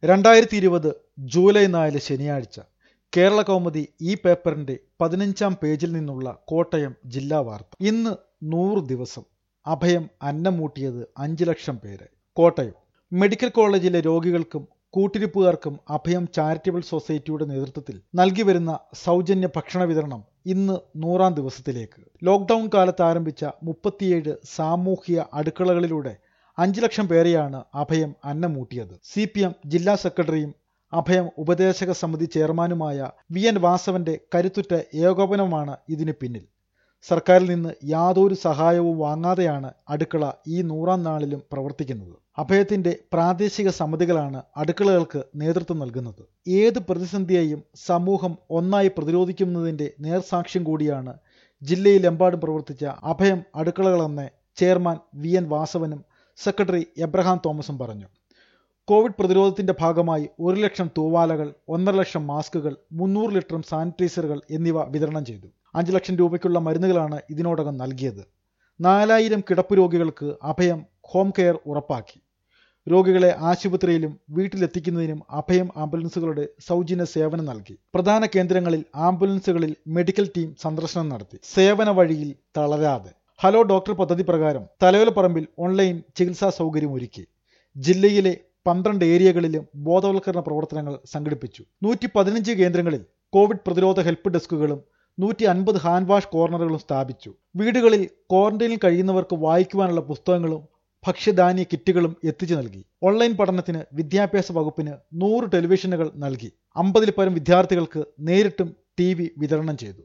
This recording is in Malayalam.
രണ്ടായിരത്തി ഇരുപത് ജൂലൈ നാല് ശനിയാഴ്ച കേരള കൗമുദി ഈ പേപ്പറിന്റെ പതിനഞ്ചാം പേജിൽ നിന്നുള്ള കോട്ടയം ജില്ലാ വാർത്ത ഇന്ന് നൂറ് ദിവസം അഭയം അന്നമൂട്ടിയത് അഞ്ച് ലക്ഷം പേര് കോട്ടയം മെഡിക്കൽ കോളേജിലെ രോഗികൾക്കും കൂട്ടിരിപ്പുകാർക്കും അഭയം ചാരിറ്റബിൾ സൊസൈറ്റിയുടെ നേതൃത്വത്തിൽ നൽകി വരുന്ന സൗജന്യ ഭക്ഷണ വിതരണം ഇന്ന് നൂറാം ദിവസത്തിലേക്ക് ലോക്ക്ഡൌൺ കാലത്ത് ആരംഭിച്ച മുപ്പത്തിയേഴ് സാമൂഹ്യ അടുക്കളകളിലൂടെ അഞ്ച് ലക്ഷം പേരെയാണ് അഭയം അന്നമൂട്ടിയത് സി പി എം ജില്ലാ സെക്രട്ടറിയും അഭയം ഉപദേശക സമിതി ചെയർമാനുമായ വി എൻ വാസവന്റെ കരുത്തുറ്റ ഏകോപനമാണ് ഇതിന് പിന്നിൽ സർക്കാരിൽ നിന്ന് യാതൊരു സഹായവും വാങ്ങാതെയാണ് അടുക്കള ഈ നൂറാം നാളിലും പ്രവർത്തിക്കുന്നത് അഭയത്തിന്റെ പ്രാദേശിക സമിതികളാണ് അടുക്കളകൾക്ക് നേതൃത്വം നൽകുന്നത് ഏത് പ്രതിസന്ധിയെയും സമൂഹം ഒന്നായി പ്രതിരോധിക്കുന്നതിന്റെ നേർസാക്ഷ്യം കൂടിയാണ് ജില്ലയിലെമ്പാടും പ്രവർത്തിച്ച അഭയം അടുക്കളകളെന്ന് ചെയർമാൻ വി എൻ വാസവനും സെക്രട്ടറി എബ്രഹാം തോമസും പറഞ്ഞു കോവിഡ് പ്രതിരോധത്തിന്റെ ഭാഗമായി ഒരു ലക്ഷം തൂവാലകൾ ഒന്നര ലക്ഷം മാസ്കുകൾ മുന്നൂറ് ലിറ്ററും സാനിറ്റൈസറുകൾ എന്നിവ വിതരണം ചെയ്തു അഞ്ച് ലക്ഷം രൂപയ്ക്കുള്ള മരുന്നുകളാണ് ഇതിനോടകം നൽകിയത് നാലായിരം കിടപ്പ് രോഗികൾക്ക് അഭയം ഹോം കെയർ ഉറപ്പാക്കി രോഗികളെ ആശുപത്രിയിലും വീട്ടിലെത്തിക്കുന്നതിനും അഭയം ആംബുലൻസുകളുടെ സൗജന്യ സേവനം നൽകി പ്രധാന കേന്ദ്രങ്ങളിൽ ആംബുലൻസുകളിൽ മെഡിക്കൽ ടീം സന്ദർശനം നടത്തി സേവന വഴിയിൽ തളരാതെ ഹലോ ഡോക്ടർ പദ്ധതി പ്രകാരം തലയോലപ്പറമ്പിൽ ഓൺലൈൻ ചികിത്സാ സൗകര്യം ഒരുക്കി ജില്ലയിലെ പന്ത്രണ്ട് ഏരിയകളിലും ബോധവൽക്കരണ പ്രവർത്തനങ്ങൾ സംഘടിപ്പിച്ചു നൂറ്റി പതിനഞ്ച് കേന്ദ്രങ്ങളിൽ കോവിഡ് പ്രതിരോധ ഹെൽപ്പ് ഡെസ്കുകളും നൂറ്റി അൻപത് ഹാൻഡ് വാഷ് കോർണറുകളും സ്ഥാപിച്ചു വീടുകളിൽ ക്വാറന്റൈനിൽ കഴിയുന്നവർക്ക് വായിക്കുവാനുള്ള പുസ്തകങ്ങളും ഭക്ഷ്യധാന്യ കിറ്റുകളും എത്തിച്ചു നൽകി ഓൺലൈൻ പഠനത്തിന് വിദ്യാഭ്യാസ വകുപ്പിന് നൂറ് ടെലിവിഷനുകൾ നൽകി അമ്പതിൽ പരം വിദ്യാർത്ഥികൾക്ക് നേരിട്ടും ടി വിതരണം ചെയ്തു